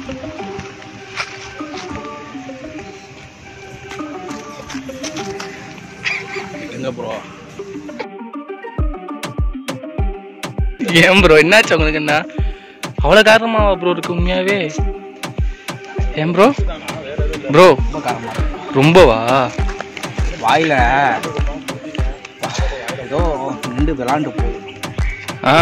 எங்க ப்ரோ ஏன் ப்ரோ என்னாச்சு உங்களுக்கு என்ன அவ்வளோ காரணமாவா ப்ரோ இருக்கு உண்மையாவே ஏன் ப்ரோ ப்ரோ ரொம்ப காரமா இருக்கு ரொம்பவா வாயில ஏதோ நின்று விளாண்டு போகுது ஆ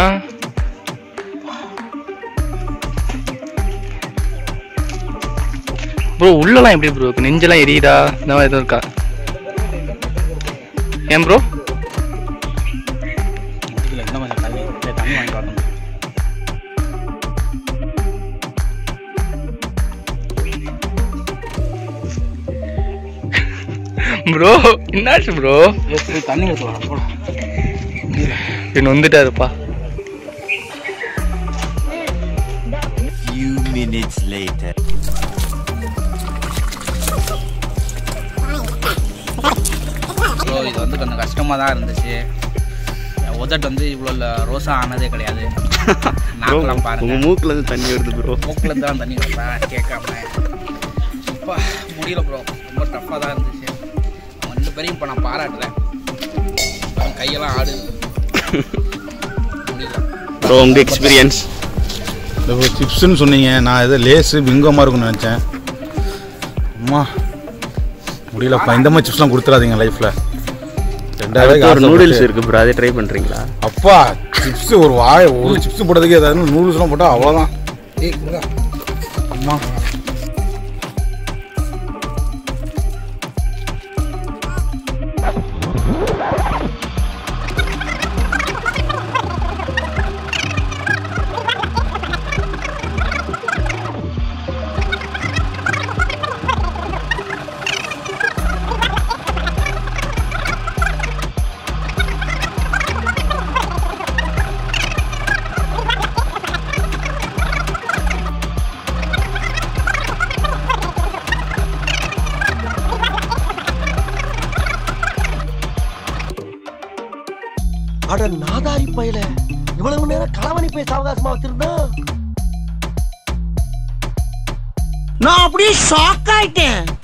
ப்ரோ உள்ளலாம் எப்படி ப்ரோ இருக்கு நெஞ்செல்லாம் எரியுதா இந்த மாதிரி எதுவும் இருக்கா ஏன் ப்ரோ இதுல இன்னும் கொஞ்சம் தண்ணி இல்ல, தண்ணி வாங்கி வரணும் ப்ரோ என்னாச்சு ப்ரோ ஏய், போய் தண்ணி எடுத்து வரணும் போடா என்ன வந்துட்டாருப்பா Few minutes later. ப்ரோ இது வந்து கொஞ்சம் கஷ்டமாக தான் இருந்துச்சு என் உதட்டு வந்து இவ்வளோ ரோசா ஆனதே கிடையாது நாக்கெல்லாம் பாருங்க உங்க மூக்குல இருந்து தண்ணி வருது ப்ரோ மூக்கில் தான் தண்ணி வரேன் கேட்காம அப்பா முடியல ப்ரோ ரொம்ப டஃப்பாக தான் இருந்துச்சு அவங்க ரெண்டு பேரையும் இப்போ நான் பாராட்டுறேன் அவன் கையெல்லாம் ஆடுது முடியல ப்ரோ உங்க எக்ஸ்பீரியன்ஸ் இந்த சிப்ஸ்ன்னு சொன்னீங்க நான் ஏதோ லேஸு பிங்கோமா இருக்கும்னு நினச்சேன் அம்மா முடியலப்பா இந்த மாதிரி சிப்ஸ்லாம் கொடுத்துறாதீங்க லைஃப்பில் ரெண்டாவது ஒரு நூடுல்ஸ் இருக்கு ப்ரோ அதை ட்ரை பண்றீங்களா அப்பா சிப்ஸ் ஒரு வாய் ஒரு சிப்ஸ் போட்டதுக்கு ஏதாவது நூடுல்ஸ்லாம் போட்டால் அவ்வளோதான் ஏய் குருகா அம்மா அட நாதாரி பையல இவ்வளவு நேரம் களவணி போய் சாவகாசமா வச்சிருந்தா நான் அப்படியே ஷாக் ஆயிட்டேன்